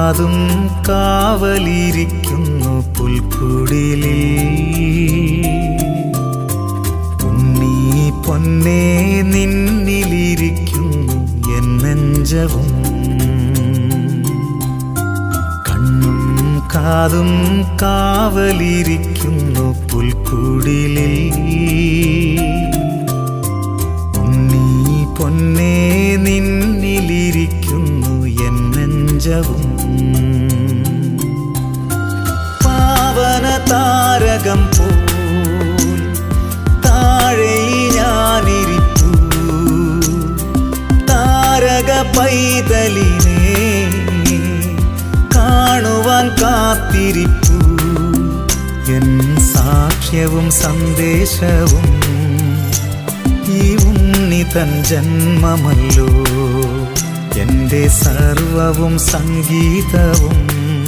കാതും കാവലിരിക്കുന്നു പുൽക്കുടിലിൽ ഉണ്ണി പൊന്നേ നിന്നിലിരിക്കുന്നു എന്നെഞ്ചവും കണ്ണും കാതും കാവലിരിക്കുന്നു പുൽക്കുടിലിൽ ഉണ്ണി പൊന്നേ നിന്നിലിരിക്കുന്നു എന്നെഞ്ചവും പാവന താരകം പോൽ താഴെ ഞാനിരിപ്പൂ താരക പൈതലിനെ കാണുവാൻ കാത്തിരിപ്പൂ എൻ സാക്ഷ്യവും സന്ദേശവും ഈ ഉണ്ണി തൻ ജന്മമല്ലോ എൻ്റെ സർവവും സംഗീതവും